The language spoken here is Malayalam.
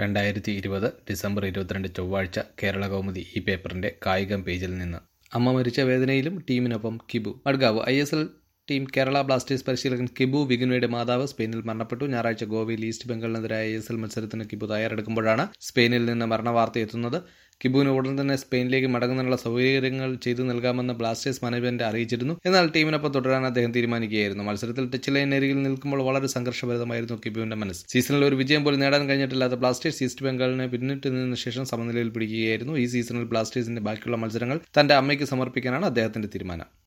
രണ്ടായിരത്തി ഇരുപത് ഡിസംബർ ഇരുപത്തിരണ്ട് ചൊവ്വാഴ്ച കേരള കൗമുദി ഈ പേപ്പറിന്റെ കായികം പേജിൽ നിന്ന് അമ്മ മരിച്ച വേദനയിലും ടീമിനൊപ്പം Kibu Madgaon I S L team Kerala Blasters പരിശീലകൻ കിബു വിഗുനയുടെ മാതാവ് സ്പെയിനിൽ മരണപ്പെട്ടു ഞായറാഴ്ച ഗോവയിൽ ഈസ്റ്റ് ബംഗാളിനെതിരായ ഐ എസ് എൽ മത്സരത്തിന് കിബു തയ്യാറെടുക്കുമ്പോഴാണ് സ്പെയിനിൽ നിന്ന് മരണവാർത്ത എത്തുന്നത് കിബുവിന് ഉടൻ തന്നെ സ്പെയിനിലേക്ക് മടങ്ങുന്നതിനുള്ള സൗകര്യങ്ങൾ ചെയ്തു നൽകാമെന്ന് ബ്ലാസ്റ്റേഴ്സ് മാനേജ്മെന്റ് അറിയിച്ചിരുന്നു എന്നാൽ ടീമിനൊപ്പം തുടരാൻ അദ്ദേഹം തീരുമാനിക്കുകയായിരുന്നു മത്സരത്തിൽ ടച്ച് ലൈനരികിൽ നിൽക്കുമ്പോൾ വളരെ സംഘർഷഭരിതമായിരുന്നു കിബുവിന്റെ മനസ്സ് സീസണിൽ ഒരു വിജയം പോലും നേടാൻ കഴിഞ്ഞിട്ടില്ലാത്ത ബ്ലാസ്റ്റേഴ്സ് ഈസ്റ്റ് ബംഗാളിനെ പിന്നിട്ട് നിന്ന ശേഷം സമനിലയിൽ പിടിക്കുകയായിരുന്നു ഈ സീസണിൽ ബ്ലാസ്റ്റേഴ്സിന്റെ ബാക്കിയുള്ള മത്സരങ്ങൾ തന്റെ അമ്മയ്ക്ക് സമർപ്പിക്കാനാണ് അദ്ദേഹത്തിന്റെ തീരുമാനം